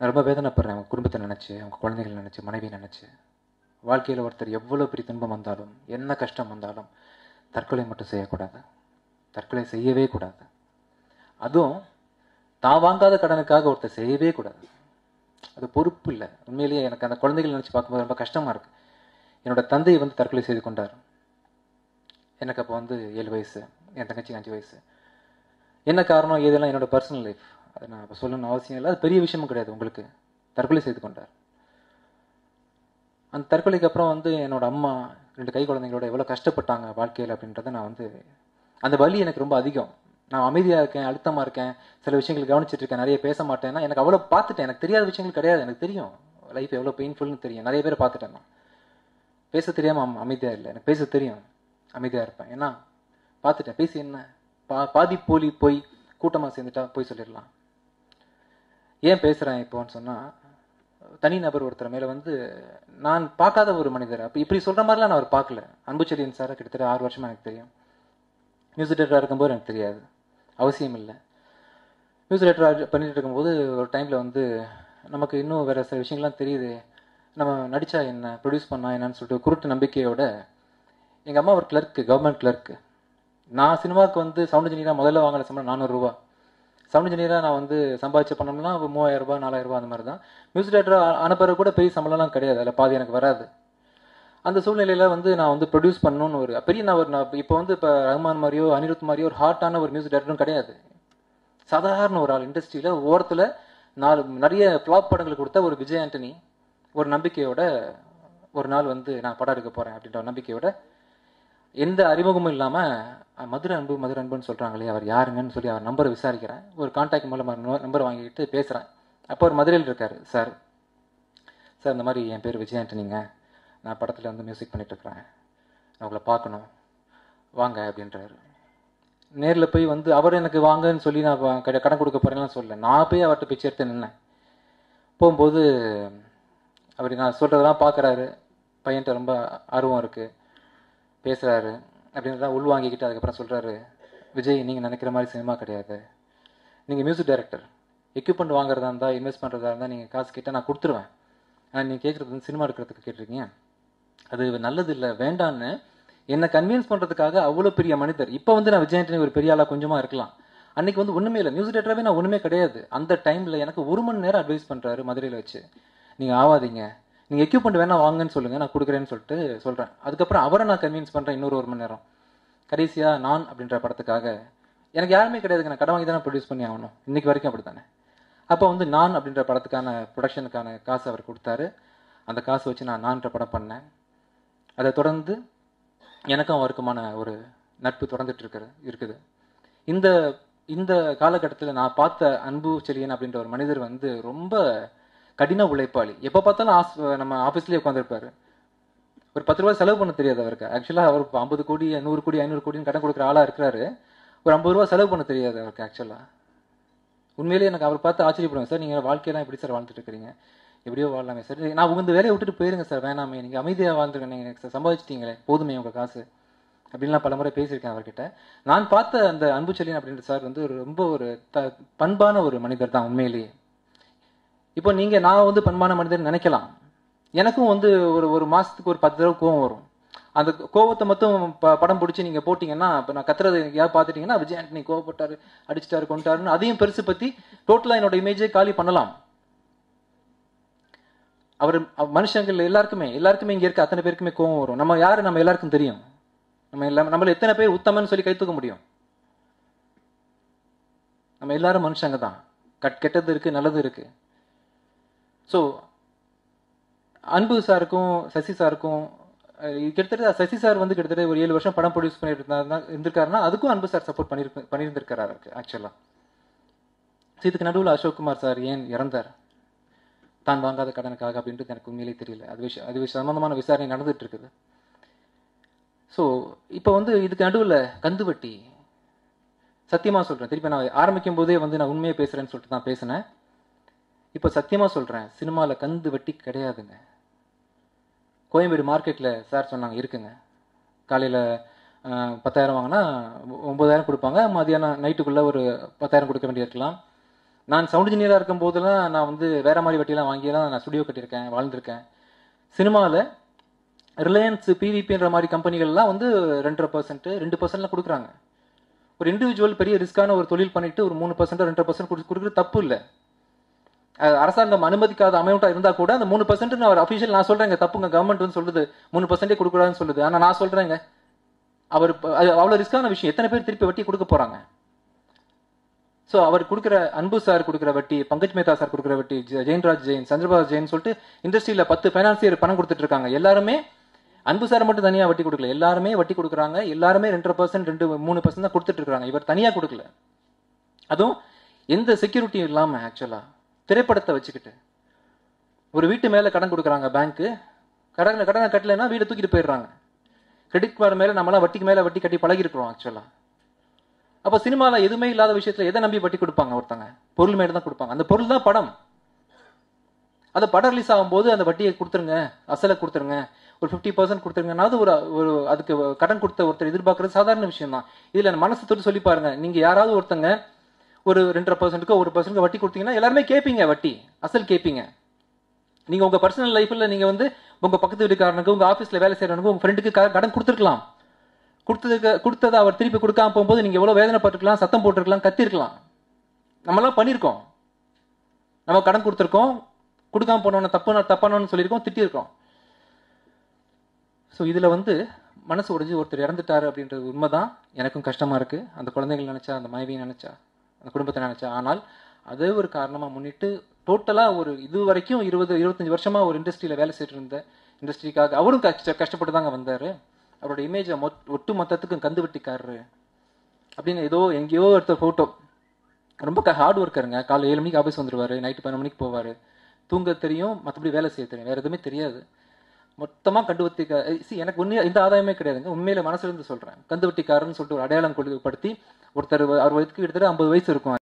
நான் ரொம்ப வேதனைப்படுறேன் அவங்க குடும்பத்தை நினச்சி அவங்க குழந்தைகளை நினச்சி மனைவி நினச்சி வாழ்க்கையில் ஒருத்தர் எவ்வளோ பெரிய துன்பம் வந்தாலும் என்ன கஷ்டம் வந்தாலும் தற்கொலை மட்டும் செய்யக்கூடாது தற்கொலை செய்யவே கூடாது அதுவும் தான் வாங்காத கடனுக்காக ஒருத்தர் செய்யவே கூடாது அது பொறுப்பு இல்லை உண்மையிலேயே எனக்கு அந்த குழந்தைகள் நினச்சி பார்க்கும்போது ரொம்ப கஷ்டமாக இருக்கு என்னோட தந்தை வந்து தற்கொலை செய்து கொண்டார் எனக்கு அப்போ வந்து ஏழு வயசு என் தங்கச்சிக்கு அஞ்சு வயசு என்ன காரணம் ஏதெல்லாம் என்னோட பர்சனல் லைஃப் அதை நான் இப்போ சொல்லணும்னு அவசியம் இல்லை அது பெரிய விஷயமும் கிடையாது உங்களுக்கு தற்கொலை செய்து கொண்டார் அந்த தற்கொலைக்கு அப்புறம் வந்து என்னோட அம்மா ரெண்டு கை குழந்தைங்களோட எவ்வளோ கஷ்டப்பட்டாங்க வாழ்க்கையில் அப்படின்றத நான் வந்து அந்த வலி எனக்கு ரொம்ப அதிகம் நான் அமைதியாக இருக்கேன் அழுத்தமாக இருக்கேன் சில விஷயங்கள் கவனிச்சிட்டு இருக்கேன் நிறைய பேச மாட்டேன்னா எனக்கு அவ்வளோ பார்த்துட்டேன் எனக்கு தெரியாத விஷயங்கள் கிடையாது எனக்கு தெரியும் லைஃப் எவ்வளோ பெயின்ஃபுல்னு தெரியும் நிறைய பேர் பார்த்துட்டேன் நான் பேச தெரியாமல் அமைதியாக இல்லை எனக்கு பேச தெரியும் அமைதியாக இருப்பேன் ஏன்னா பார்த்துட்டேன் பேசி என்ன பா பாதி போலி போய் கூட்டமாக சேர்ந்துட்டா போய் சொல்லிடலாம் ஏன் பேசுகிறேன் இப்போன்னு சொன்னால் தனி நபர் ஒருத்தர் மேலே வந்து நான் பார்க்காத ஒரு மனிதர் அப்போ இப்படி சொல்கிற மாதிரிலாம் நான் அவர் பார்க்கல அன்புச்செடியன் சார் கிட்டத்தட்ட ஆறு வருஷமா எனக்கு தெரியும் மியூசிக் டேரக்டராக இருக்கும்போது எனக்கு தெரியாது அவசியம் இல்லை மியூசிக் டேரக்டர் பண்ணிட்டு இருக்கும்போது ஒரு டைமில் வந்து நமக்கு இன்னும் வேறு சில விஷயங்கள்லாம் தெரியுது நம்ம நடித்தா என்ன ப்ரொடியூஸ் பண்ணா என்னன்னு சொல்லிட்டு குருட்டு நம்பிக்கையோட எங்கள் அம்மா ஒரு கிளர்க்கு கவர்மெண்ட் கிளர்க்கு நான் சினிமாவுக்கு வந்து சவுண்ட் இன்ஜினியராக முதல்ல வாங்கின சம்பளம் நானூறுரூவா சவுண்ட் இன்ஜினியராக நான் வந்து சம்பாதிச்ச பணம்லாம் ஒரு மூவாயிரம் ரூபாய் நாலாயிரம் ரூபாய் அந்த மாதிரி தான் மியூசிக் டேரக்டர் அனுப்புறது கூட பெரிய சம்பளம்லாம் கிடையாது அதில் பாதி எனக்கு வராது அந்த சூழ்நிலையில் வந்து நான் வந்து ப்ரொடியூஸ் பண்ணணும்னு ஒரு பெரிய நான் ஒரு நான் இப்போ வந்து இப்போ ரஹ்மான் மாதிரியோ அனிருத் மாதிரியோ ஒரு ஹாட்டான ஒரு மியூசிக் டேரக்டரும் கிடையாது சாதாரண ஒரு ஆள் இண்டஸ்ட்ரியில் ஓரத்தில் நாலு நிறைய ஃப்ளாப் படங்கள் கொடுத்த ஒரு விஜய் ஆண்டனி ஒரு நம்பிக்கையோட ஒரு நாள் வந்து நான் படம் எடுக்க போகிறேன் அப்படின்ற ஒரு நம்பிக்கையோட எந்த அறிமுகமும் இல்லாமல் மதுரை அன்பு மதுரை அன்புன்னு சொல்கிறாங்களே அவர் யாருங்கன்னு சொல்லி அவர் நம்பரை விசாரிக்கிறேன் ஒரு கான்டாக்ட் மூலமாக நம்பர் வாங்கிட்டு பேசுகிறேன் அப்போ அவர் மதுரையில் இருக்கார் சார் சார் இந்த மாதிரி என் பேர் விஜய் ஆண்டனிங்க நான் படத்தில் வந்து மியூசிக் பண்ணிகிட்ருக்கிறேன் நான் உங்களை பார்க்கணும் வாங்க அப்படின்றாரு நேரில் போய் வந்து அவர் எனக்கு வாங்கன்னு சொல்லி நான் வா- கட- கடன் கொடுக்க போகிறேன்லாம் சொல்லல நான் போய் அவர்கிட்ட பிச்சை எடுத்து நின்னேன் போகும்போது அவர் நான் சொல்கிறதெல்லாம் பார்க்குறாரு பையன்கிட்ட ரொம்ப ஆர்வம் இருக்குது பேசுகிறாரு அப்படின்றத உள்வாங்கிக்கிட்டு அதுக்கப்புறம் சொல்கிறாரு விஜய் நீங்கள் நினைக்கிற மாதிரி சினிமா கிடையாது நீங்கள் மியூசிக் டைரக்டர் எக்யூப்மெண்ட் வாங்குறதா இருந்தால் இன்வெஸ்ட் பண்ணுறதா இருந்தால் நீங்கள் காசு கேட்டால் நான் கொடுத்துருவேன் ஆனால் நீங்கள் கேட்குறது வந்து சினிமா எடுக்கிறதுக்கு கேட்டிருக்கீங்க அது நல்லது இல்லை வேண்டான்னு என்னை கன்வின்ஸ் பண்ணுறதுக்காக அவ்வளோ பெரிய மனிதர் இப்போ வந்து நான் விஜய் ஆண்டனி ஒரு பெரிய ஆளாக கொஞ்சமாக இருக்கலாம் அன்னைக்கு வந்து ஒன்றுமே இல்லை மியூசிக் டேரக்டராகவே நான் ஒன்றுமே கிடையாது அந்த டைமில் எனக்கு ஒரு மணி நேரம் அட்வைஸ் பண்ணுறாரு மதுரையில் வச்சு நீங்கள் ஆவாதீங்க நீங்கள் எக்யூப்மெண்ட் வேணா வாங்கன்னு சொல்லுங்கள் நான் கொடுக்குறேன்னு சொல்லிட்டு சொல்கிறேன் அதுக்கப்புறம் அவரை நான் கன்வின்ஸ் பண்ணுறேன் இன்னொரு ஒரு மணி நேரம் கடைசியாக நான் அப்படின்ற படத்துக்காக எனக்கு யாருமே கிடையாதுங்க நான் கடன் வாங்கி தானே ப்ரொடியூஸ் பண்ணி ஆகணும் இன்னைக்கு வரைக்கும் அப்படி தானே அப்போ வந்து நான் அப்படின்ற படத்துக்கான ப்ரொடக்ஷனுக்கான காசு அவர் கொடுத்தாரு அந்த காசு வச்சு நான் நான்ற படம் பண்ணேன் அதை தொடர்ந்து எனக்கும் அவருக்குமான ஒரு நட்பு தொடர்ந்துட்டு இருக்கிற இருக்குது இந்த இந்த காலகட்டத்தில் நான் பார்த்த அன்பு செழியன் அப்படின்ற ஒரு மனிதர் வந்து ரொம்ப கடின உழைப்பாளி எப்போ பார்த்தாலும் ஆஸ் நம்ம ஆஃபீஸ்லேயே உட்காந்துருப்பாரு ஒரு பத்து ரூபா செலவு பண்ண தெரியாது அவருக்கு ஆக்சுவலாக அவர் ஐம்பது கோடி நூறு கோடி ஐநூறு கோடின்னு கடன் கொடுக்குற ஆளாக இருக்கிறாரு ஒரு ஐம்பது ரூபா செலவு பண்ண தெரியாது அவருக்கு ஆக்சுவலாக உண்மையிலேயே எனக்கு அவர் பார்த்து ஆச்சரியப்படுவேன் சார் நீங்கள் வாழ்க்கையெல்லாம் எப்படி சார் வாழ்ந்துட்டு இருக்கிறீங்க எப்படியோ வாழலாமே சார் நான் உங்க வேலையை விட்டுட்டு போயிருங்க சார் வேணாமே நீங்கள் அமைதியாக வாழ்ந்துருங்க நீங்கள் எனக்கு சம்பாதிச்சிட்டீங்களே போதுமே உங்கள் காசு அப்படின்லாம் பல முறை பேசியிருக்கேன் அவர்கிட்ட நான் பார்த்த அந்த அன்புச்செழியன் அப்படின்ற சார் வந்து ஒரு ரொம்ப ஒரு த பண்பான ஒரு மனிதர் தான் உண்மையிலேயே இப்போ நீங்க நான் வந்து பண்பான மனிதர் நினைக்கலாம் எனக்கும் வந்து ஒரு ஒரு மாசத்துக்கு ஒரு பத்து தடவை கோவம் வரும் அந்த கோவத்தை மட்டும் ப- படம் பிடிச்சி நீங்க போட்டீங்கன்னா இப்போ நான் கத்துறது எங்கேயாவது பார்த்துட்டீங்கன்னா விஜய் ஆண்டனி கோவப்பட்டாரு அடிச்சிட்டாரு கொண்டாருன்னு அதையும் பெருசு பத்தி டோட்டலா என்னோட இமேஜே காலி பண்ணலாம் அவர் அவ- மனுஷங்கள் எல்லாருக்குமே எல்லாருக்குமே இங்க இருக்க அத்தனை பேருக்குமே கோவம் வரும் நம்ம யாரு நம்ம எல்லாருக்கும் தெரியும் நம்ம எல்லாம் நம்மள எத்தனை பேர் உத்தமன்னு சொல்லி கை தூக்க முடியும் நம்ம எல்லாரும் மனுஷங்க தான் கட் கெட்டது இருக்கு நல்லது இருக்கு ஸோ அன்பு சாருக்கும் சசி சாருக்கும் அஹ், இது கிட்டத்தட்ட சசி சார் வந்து கிட்டத்தட்ட ஒரு ஏழு வருஷம் படம் ப்ரொடியூஸ் பண்ணிட்டு இருந்தாருன்னா இருந்திருக்காருன்னா அதுக்கும் அன்பு சார் சப்போர்ட் பண்ணியிருக்கு பண்ணியிருந்திருக்காரு ஆக்சுவலாக ஸோ இதுக்கு நடுவில் அசோக்குமார் சார் ஏன் இறந்தார் தான் வாங்காத கடனுக்காக அப்படின்றது எனக்கு உண்மையிலே தெரியல அது விஷயம் அது விஷயம் சம்பந்தமான விசாரணை நடந்துட்டு இருக்குது ஸோ இப்போ வந்து இதுக்கு நடுவில் கந்து வட்டி சத்தியமா சொல்றேன் திருப்பி நான் ஆரம்பிக்கும் போதே வந்து நான் உண்மையை பேசுறேன்னு சொல்லிட்டு தான் பேசினேன் இப்போ சத்தியமா சொல்றேன் சினிமாவில் கந்து வட்டி கிடையாதுங்க கோயம்பேடு மார்க்கெட்டில் சார் சொன்னாங்க இருக்குங்க காலையில் பத்தாயிரம் வாங்கினா ஒம்பதாயிரம் கொடுப்பாங்க மதியானம் நைட்டுக்குள்ளே ஒரு பத்தாயிரம் கொடுக்க வேண்டியிருக்கலாம் நான் சவுண்ட் இன்ஜினியராக இருக்கும் போதெல்லாம் நான் வந்து வேற மாதிரி வட்டியெல்லாம் வாங்கியெல்லாம் நான் ஸ்டுடியோ கட்டியிருக்கேன் வாழ்ந்திருக்கேன் சினிமாவில் ரிலையன்ஸ் பிவிபின்ற மாதிரி கம்பெனிகள்லாம் வந்து ரெண்டரை பர்சன்ட் ரெண்டு பர்சன்ட்லாம் கொடுக்குறாங்க ஒரு இண்டிவிஜுவல் பெரிய ரிஸ்கான ஒரு தொழில் பண்ணிட்டு ஒரு மூணு பர்சன்ட் ரெண்டரை பர்சன்ட் கொடுக்குறது தப்பு இல்லை அஹ் அரசாங்கம் அனுமதிக்காத அமௌண்ட்டா இருந்தா கூட அந்த மூணு பர்சன்ட் நான் அஃபிஷியல் நான் சொல்றேங்க தப்புங்க கவர்மெண்ட் வந்து சொல்லுது மூணு பர்சன்டே கொடுக்கூடாதுன்னு சொல்லுது ஆனா நான் சொல்றேங்க அவர் இப்ப- அது அவ்வளவு ரிஸ்கான விஷயம் எத்தனை பேர் திருப்பி வட்டி கொடுக்க போறாங்க சோ அவர் கொடுக்குற அன்பு சார் கொடுக்குற வட்டி பங்கஜ் மேத்தா சார் கொடுக்குற வட்டி ஜெ- ஜெயன்ராஜ் ஜெயின் சந்திரபாபு ஜெயின் சொல்லிட்டு இண்டஸ்ட்ரியில பத்து பைனான்சியர் பணம் கொடுத்துட்டு இருக்காங்க எல்லாருமே அன்பு சார் மட்டும் தனியா வட்டி கொடுக்கல எல்லாருமே வட்டி கொடுக்குறாங்க எல்லாருமே ரெண்டரை பர்சன்ட் ரெண்டு மூணு பர்சன்ட் தான் கொடுத்துட்டு இருக்காங்க இவர் தனியா கொடுக்கல அதுவும் எந்த செக்யூரிட்டியும் இல்லாம ஆக்சுவலா திரைப்படத்தை வச்சுக்கிட்டு ஒரு வீட்டு மேல கடன் கொடுக்குறாங்க பேங்க் கடன் கடனை கட்டலைன்னா வீடு தூக்கிட்டு போயிடுறாங்க கிரெடிட் கார்டு மேல நம்மளாம் வட்டிக்கு மேல வட்டி கட்டி பழகி இருக்கிறோம் ஆக்சுவலா அப்ப சினிமால எதுவுமே இல்லாத விஷயத்துல எதை நம்பி வட்டி கொடுப்பாங்க ஒருத்தங்க பொருள் மேல தான் கொடுப்பாங்க அந்த பொருள் தான் படம் அந்த படம் ரிலீஸ் ஆகும்போது அந்த வட்டியை கொடுத்துருங்க அசலை கொடுத்துருங்க ஒரு ஃபிஃப்டி பர்சன்ட் கொடுத்துருங்கனாவது ஒரு ஒரு அதுக்கு கடன் கொடுத்த ஒருத்தர் எதிர்பார்க்கறது சாதாரண விஷயம் தான் இதுல மனசு தொட்டு சொல்லி பாருங்க நீங்க யாராவது ஒருத்தங்க ஒரு ரெண்டரை பர்சன்ட்டுக்கோ ஒரு பர்சன்ட் வட்டி கொடுத்தீங்கன்னா எல்லாருமே கேட்பீங்க வட்டி அசல் கேட்பீங்க நீங்க உங்க பர்சனல் லைஃப்ல நீங்க வந்து உங்க பக்கத்து வீட்டுக்காரனுக்கு உங்க ஆபீஸ்ல வேலை செய்யறவனுக்கு உங்க ஃப்ரெண்டுக்கு கடன் கொடுத்துருக்கலாம் கொடுத்ததுக்கு கொடுத்ததை அவர் திருப்பி கொடுக்காம போகும்போது நீங்க எவ்வளவு வேதனைப்பட்டிருக்கலாம் சத்தம் போட்டிருக்கலாம் கத்திருக்கலாம் நம்மளாம் பண்ணியிருக்கோம் நம்ம கடன் கொடுத்துருக்கோம் கொடுக்காம போனவன தப்பு தப்பானவன்னு சொல்லியிருக்கோம் திட்டியிருக்கோம் ஸோ இதுல வந்து மனசு உடைஞ்சு ஒருத்தர் இறந்துட்டாரு அப்படின்றது உண்மைதான் எனக்கும் கஷ்டமா இருக்கு அந்த குழந்தைகள் நினைச்சா அந்த மனைவியை நினைச்சா அந்த குடும்பத்தை நினைச்சா ஆனால் அதே ஒரு காரணமா முன்னிட்டு டோட்டலா ஒரு இது வரைக்கும் இருபது இருபத்தஞ்சு வருஷமா ஒரு இண்டஸ்ட்ரியில வேலை செய்துட்டு இருந்த இண்டஸ்ட்ரிக்காக அவரும் கஷ்ட கஷ்டப்பட்டு தாங்க வந்தாரு அவரோட இமேஜை ஒட்டு மொத்தத்துக்கும் கந்து வெட்டிக்காரரு அப்படின்னு ஏதோ எங்கேயோ ஒருத்தர் போட்டோ ரொம்ப ஹார்ட் ஒர்க்கருங்க காலை ஏழு மணிக்கு ஆஃபீஸ் வந்துருவாரு நைட்டு பதினொரு மணிக்கு போவாரு தூங்க தெரியும் மற்றபடி வேலை செய்ய தெரியும் வேற எதுவுமே தெரியாது மொத்தமா கண்டுவத்திக்க சி எனக்கு உண்மையா இந்த ஆதாயமே கிடையாதுங்க உண்மையில மனசுல இருந்து சொல்றேன் கந்துவட்டிக்காரன்னு சொல்லிட்டு ஒரு அடையாளம் கொடுப்படுத்தி ஒருத்தர் அவர் வயதுக்கு கிட்டத்தட்ட ஐம்பது வயசு இருக்கும்